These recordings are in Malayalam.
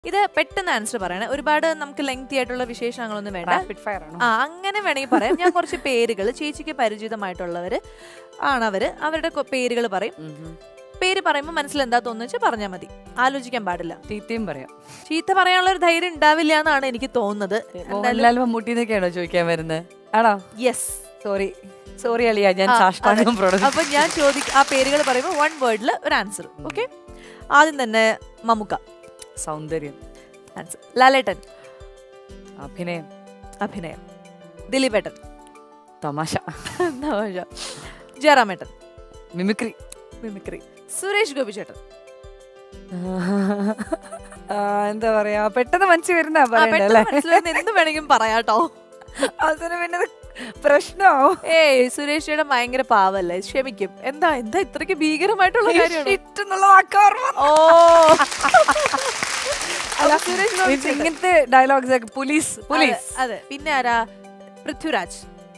ഇത് പെട്ടെന്ന് ആൻസർ പറയണേ ഒരുപാട് നമുക്ക് ലെങ്തി ആയിട്ടുള്ള വിശേഷങ്ങളൊന്നും വേണ്ട റാപ്പിഡ് ഫയർ ആണോ ആ അങ്ങനെ വേണമെങ്കിൽ പറയാം ഞാൻ കുറച്ച് പേരുകൾ ചേച്ചിക്ക് പരിചിതമായിട്ടുള്ളവര് ആണ് അവര് അവരുടെ പേരുകൾ പറയും പേര് പറയുമ്പോൾ മനസ്സിൽ എന്താ തോന്നുന്നു വെച്ചാൽ പറഞ്ഞാൽ മതി ആലോചിക്കാൻ പാടില്ല തീറ്റയും പറയാം ചീത്ത പറയാനുള്ള ഒരു ധൈര്യം ഉണ്ടാവില്ല എന്നാണ് എനിക്ക് തോന്നുന്നത് എന്തായാലും മോഹൻലാൽ മമ്മൂട്ടി എന്നൊക്കെയാണോ ചോദിക്കാൻ വരുന്നത് ആണോ യെസ് സോറി സോറി അളിയ ഞാൻ ആ, സാഷ്ടാംഗം പ്രൊഡക്റ്റ് അപ്പൊ ഞാൻ ചോദിക്ക ആ പേരുകൾ പറയുമ്പോൾ വൺ വേർഡിൽ ഒരു ആൻസർ ഓക്കെ ആദ്യം തന്നെ മമ്മുക്ക സൗന്ദര്യം ആൻസർ ലാലേട്ടൻ അഭിനയം അഭിനയം ദിലീപേട്ടൻ തമാശ തമാശ ജയറാമേട്ടൻ മിമിക്രി മിമിക്രി സുരേഷ് ഗോപി ചേട്ടൻ ആ, എന്താ പറയാ പെട്ടെന്ന് മനസ്സിൽ വരുന്ന ആ, പെട്ടെന്ന് മനസ്സിലാവുന്ന എന്ത് വേണമെങ്കിലും പറയാട്ടോ അവസാനം പിന്നെ അത് പ്രശ്നമാവും ഏയ് സുരേഷ് ചേട്ടൻ ഭയങ്കര പാവല്ലേ ക്ഷമിക്കും എന്താ എന്താ ഇത്രയ്ക്ക് ഭീകരമായിട്ടുള്ള കാര്യമാണ് Shit എന്നുള്ള വാക്ക് ഓർമ്മ വന്നു. ഓ അല്ല, സുരേഷ് ഗോപി ഇത് ചേട്ടൻ. ഇങ്ങനത്തെ ഡയലോഗ്സ് ഒക്കെ പോലീസ് പോലീസ് അതെ, അതെ പിന്നെ ആരാ പൃഥ്വിരാജ്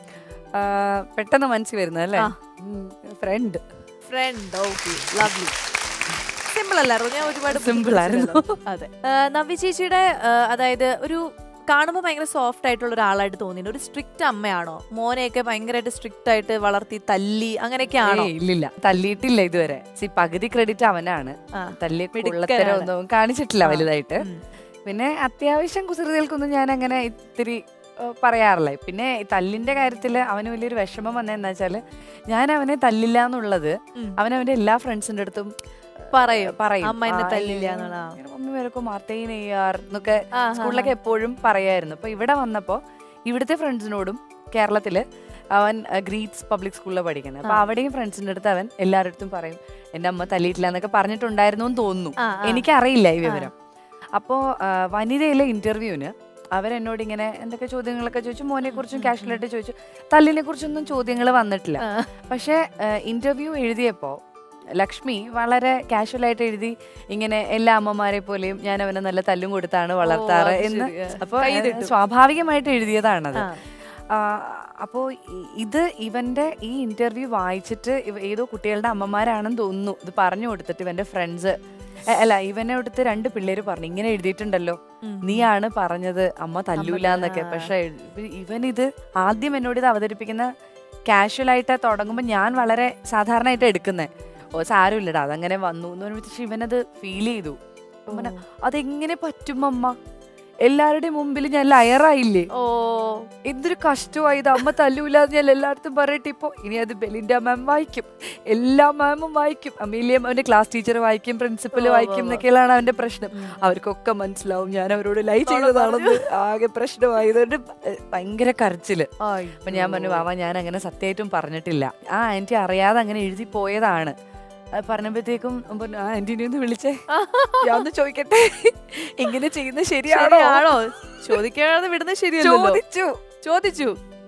പെട്ടെന്ന് മനസ്സിൽ വരുന്നത് അല്ലേ ആ. Friend friend okay lovely simple അല്ലായിരുന്നു ഞാൻ ഒരുപാട് Simple ആയിരുന്നു. ബുദ്ധിമുട്ടിച്ചതല്ലോ. അതെ ആ, നവ്യ ചേച്ചിയുടെ ആ, അതായത് ഒരു കാണുമ്പോൾ ഭയങ്കര സോഫ്റ്റ് ആയിട്ടുള്ള ഒരാളായിട്ട് തോന്നിയിട്ട് ഒരു സ്ട്രിക്റ്റ് അമ്മയാണോ മോനെയൊക്കെ ഭയങ്കരമായിട്ട് സ്ട്രിക്റ്റ് ആയിട്ട് വളർത്തി തല്ലി അങ്ങനെയൊക്കെയാണോ ഇല്ലില്ല തല്ലിയിട്ടില്ല ഇതുവരെ സി പകുതി ക്രെഡിറ്റ് അവനാണ് ആ. തല്ലി മിടുക്കനാണ്. കൊള്ളത്തരം ഒന്നും കാണിച്ചിട്ടില്ല ആ. വലുതായിട്ട് ഉം. പിന്നെ അത്യാവശ്യം കുസൃതികൾക്കൊന്നും ഞാൻ അങ്ങനെ ഇത്തിരി ഏഹ്, പറയാറില്ല പിന്നെ ഈ തല്ലിന്റെ കാര്യത്തിൽ അവന് വലിയൊരു വിഷമം വന്നതെന്ന് വെച്ചാൽ ഞാൻ അവനെ തല്ലില്ല എന്നുള്ളത് ഉം. അവൻ അവന്റെ എല്ലാ ഫ്രണ്ട്സിന്റെ അടുത്തും പറയും. പറയും അമ്മ എന്നെ ആ, തല്ലില്ല ഇങ്ങനെ എന്നുള്ള, ആ. ഇങ്ങനെ മമ്മി വരക്കോ മാർത്തേൻ ചെയ്യാർ എന്നൊക്കെ ആ, ആ, സ്കൂളിലൊക്കെ എപ്പോഴും പറയായിരുന്നു അപ്പൊ ഇവിടെ വന്നപ്പോ ഇവിടുത്തെ ഫ്രണ്ട്സിനോടും കേരളത്തില് അവൻ ഗ്രീറ്റ്സ് പബ്ലിക് സ്കൂളിലാണ് പഠിക്കുന്നത് അപ്പൊ ആ. അവിടെയും ഫ്രണ്ട്സിന്റെ അടുത്ത് അവൻ എല്ലാവരുടെ അടുത്തും പറയും എന്റെ അമ്മ തല്ലിയിട്ടില്ല എന്നൊക്കെ പറഞ്ഞിട്ടുണ്ടായിരുന്നു എന്ന് തോന്നുന്നു ആ, ആ. എനിക്കറിയില്ല ഈ വിവരം അപ്പോ ആ, വനിതയിലെ ഇന്റർവ്യൂവിന് അവരെന്നോട് ഇങ്ങനെ എന്തൊക്കെ ചോദ്യങ്ങളൊക്കെ ചോദിച്ചു മോനെ കുറിച്ചും ഉം, കാഷ്വലായിട്ട് ചോദിച്ചു തല്ലിനെ കുറിച്ചൊന്നും ചോദ്യങ്ങൾ വന്നിട്ടില്ല ആ. പക്ഷെ ഇന്റർവ്യൂ എഴുതിയപ്പോ ലക്ഷ്മി വളരെ കാഷ്വൽ ആയിട്ട് എഴുതി ഇങ്ങനെ എല്ലാ അമ്മമാരെ പോലെയും ഞാൻ അവനെ നല്ല തല്ലും കൊടുത്താണ് വളർത്താറ് അത് എന്ന് ശരി. ആ. അപ്പൊ കൈയ്യിലിട്ടു. സ്വാഭാവികമായിട്ട് എഴുതിയതാണത് ആ. ആ, അപ്പോ ഇ- ഇത് ഇവന്റെ ഈ ഇന്റർവ്യൂ വായിച്ചിട്ട് ഇവ- ഏതോ കുട്ടികളുടെ അമ്മമാരാണെന്ന് തോന്നുന്നു ഇത് പറഞ്ഞു കൊടുത്തിട്ട് ഇവന്റെ ഫ്രണ്ട്സ് അല്ല ഇവനെ അടുത്ത് രണ്ട് പിള്ളേര് പറഞ്ഞു ഇങ്ങനെ എഴുതിയിട്ടുണ്ടല്ലോ ഉം. നീയാണ് പറഞ്ഞത് അമ്മ തല്ലൂല എന്നൊക്കെ ആ. പക്ഷെ ഇവൻ ഇത് ആദ്യം എന്നോട് ഇത് അവതരിപ്പിക്കുന്ന കാഷ്വൽ ആയിട്ട് തുടങ്ങുമ്പോൾ ഞാൻ വളരെ സാധാരണയായിട്ട് എടുക്കുന്നേ ഓ സാരമില്ലടാ അതങ്ങനെ വന്നു എന്ന് പറയുമ്പോൾ പക്ഷെ ഇവനത് ഫീൽ ചെയ്തു അപ്പൊ അവന് അതെങ്ങനെ പറ്റും അമ്മ എല്ലാവരുടെയും മുമ്പിൽ ഞാൻ ലയറായില്ലേ ഓ എന്തൊരു കഷ്ടമായി ഇത് അമ്മ തല്ലൂലെന്ന് ഞാൻ എല്ലായിടത്തും പറയട്ടെ ഇപ്പൊ ഇനി അത് ബെലിന്റെ മാം വായിക്കും എല്ലാ മാമും വായിക്കും അമീലിയ അവന്റെ ക്ലാസ് ടീച്ചർ വായിക്കും പ്രിൻസിപ്പൽ ഓ, വായിക്കും ഓ, ഓ. എന്നൊക്കെയാണ് അവന്റെ പ്രശ്നം ഉം. അവർക്കൊക്കെ മനസ്സിലാവും ഞാൻ അവരോട് ലൈ തോളം ചെയ്തതാണെന്ന് ആകെ പ്രശ്നമായതുകൊണ്ട് ഭയങ്കര കരച്ചില് അയ്യോ. അപ്പൊ ഞാൻ പറഞ്ഞു വാവ ഞാൻ അങ്ങനെ സത്യമായിട്ടും പറഞ്ഞിട്ടില്ല ആ ആന്റി അറിയാതെ അങ്ങനെ എഴുതി പോയതാണ് അത് പറഞ്ഞപ്പോഴത്തേക്കും അവൻ പറഞ്ഞു ആ ആന്റിനെ ഒന്ന് വിളിച്ചേ ഞാൻ ഒന്ന് ചോദിക്കട്ടെ ഇങ്ങനെ ചെയ്യുന്നത് ശരിയാണോ ശരിയാണോ ചോദിക്കാതെ വിടുന്നത് ശരിയല്ലോ ചോദിച്ചു ചോദിച്ചു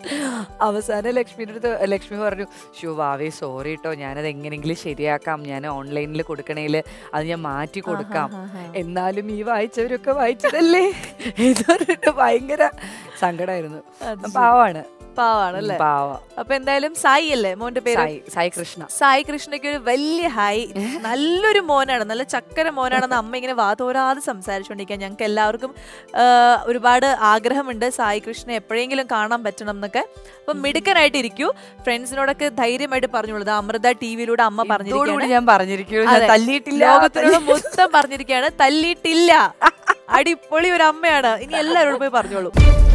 അവസാനം ലക്ഷ്മിയുടെ അടുത്ത് ലക്ഷ്മി പറഞ്ഞു ഷോ വാവേ സോറി കേട്ടോ ഞാനത് എങ്ങനെയെങ്കിലും ശരിയാക്കാം ഞാൻ ഓൺലൈനിൽ കൊടുക്കണേല് അത് ഞാൻ മാറ്റി കൊടുക്കാം എന്നാലും ഈ വായിച്ചവരൊക്കെ വായിച്ചതല്ലേ എന്ന് പറഞ്ഞിട്ട് ഭയങ്കര സങ്കടമായിരുന്നു പാവാണ് പാവാണല്ലേ പാവ അപ്പൊ എന്തായാലും സായി അല്ലേ മോന്റെ പേര് സായി സായി കൃഷ്ണ സായി കൃഷ്ണയ്ക്ക് ഒരു വലിയ ഹായ് നല്ലൊരു മോനാണ് നല്ല ചക്കര മോനാണെന്ന് അമ്മ ഇങ്ങനെ വാതോരാതെ സംസാരിച്ചുകൊണ്ടിരിക്കുക ഞങ്ങൾക്ക് എല്ലാവർക്കും ആ, ഒരുപാട് ആഗ്രഹമുണ്ട് സായി കൃഷ്ണ എപ്പോഴെങ്കിലും കാണാൻ പറ്റണം എന്നൊക്കെ അപ്പൊ മിടുക്കനായിട്ട് ഇരിക്കൂ ഫ്രണ്ട്സിനോടൊക്കെ ധൈര്യമായിട്ട് പറഞ്ഞോളൂ ദാ അമൃത ടി വിയിലൂടെ അമ്മ ഇതോടുകൂടി പറഞ്ഞിരിക്കുകയാണ് ഞാൻ പറഞ്ഞിരിക്കുന്നു ഞാൻ അതെ. തല്ലിയിട്ടില്ല ലോകത്തിനോട് മൊത്തം പറഞ്ഞിരിക്കുകയാണ് തല്ലിയിട്ടില്ല അടിപൊളി ഒരു അമ്മയാണ് ഇനി എല്ലാവരോടും പോയി പറഞ്ഞോളൂ